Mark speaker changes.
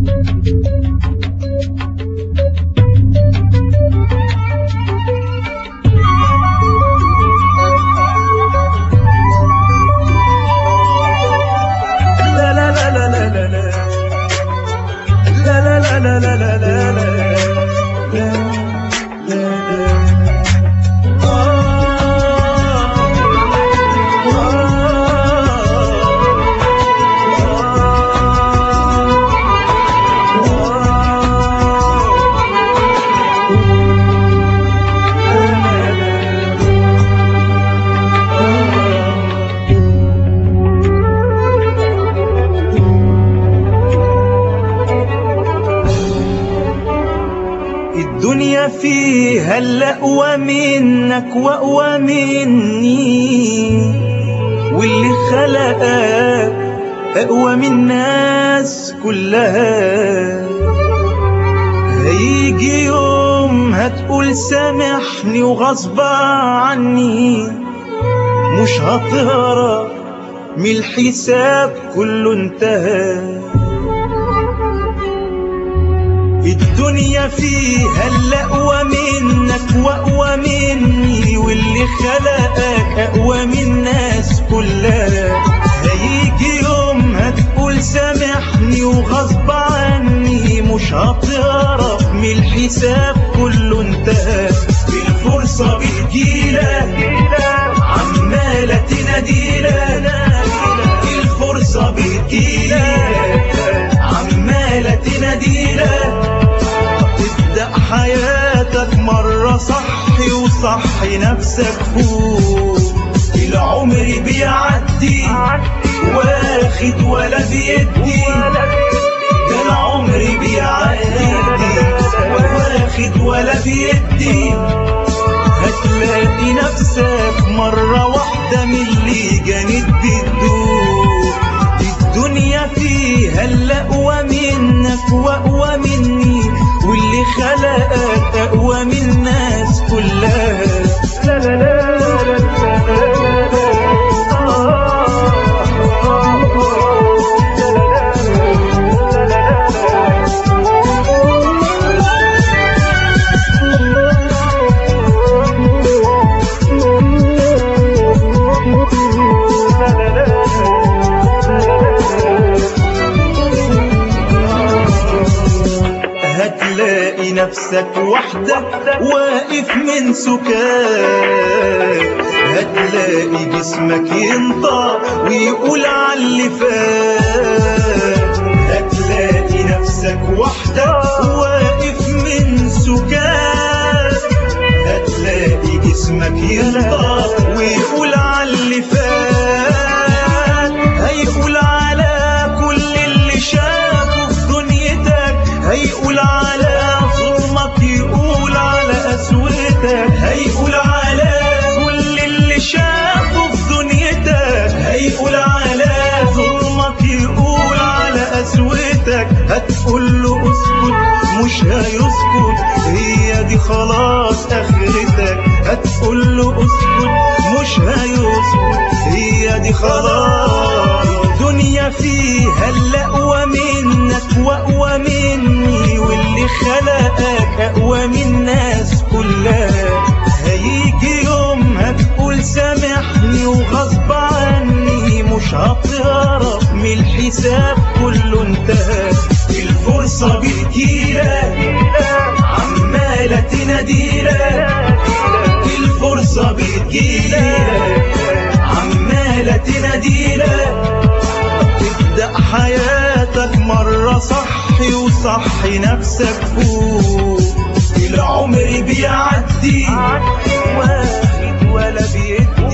Speaker 1: لا لا لا لا لا لا لا لا لا لا لا لا لا لا لا لا لا الدنيا فيها الأقوى منك وأقوى مني واللي خلقك أقوى من الناس كلها هيجي يوم هتقول سامحني وغصب عني مش هتهرب من الحساب كله انتهى الدنيا فيها الأقوى منك وأقوى مني واللي خلقك أقوى من الناس كلها هيجي يوم هتقول سامحني وغصب عني مش هتهرب من الحساب كله انتهى الفرصة بتجيلك عمالة تناديلك الفرصة بتجيلك عمالة تناديلك تبدأ حياتك مرة صحي وصحي نفسك فوق العمر بيعدي واخد ولا بيدي ده العمر بيعدي واخد ولا بيدي هتلاقي نفسك مرة واحدة من اللي جانت بتدوب الدنيا فيها الأقوى منك وأقوى مني واللي خلقك أقوى من الناس كلها لا لا لا لا هتلاقي نفسك وحدك واقف من سكات هتلاقي جسمك ينطق ويقول على اللي فات هتلاقي نفسك وحدك واقف من سكات هتلاقي جسمك ينطق ويقول على اللي فات هيقول على كل اللي شافه في دنيتك هيقول على ظلمك يقول على قسوتك هيقول على كل اللي شافه في دنيتك هيقول على ظلمك يقول على قسوتك هتقول له اسكت مش هيسكت هي دي خلاص اخرتك هتقول له اسكت مش هيسكت هي دي خلاص الدنيا فيها الأقوى منك وأقوى مني واللي خلقك أقوى من الناس كلها هيجي يوم هتقول سامحني وغصب عني مش هتهرب من الحساب كله انتهى الفرصة بتجيلك عمالة تناديلك الفرصة بتجيلك عمالة تناديلك تبدأ حياتك مرة صحي وصحي نفسك فوق العمر بيعدي واخد ولا بيدي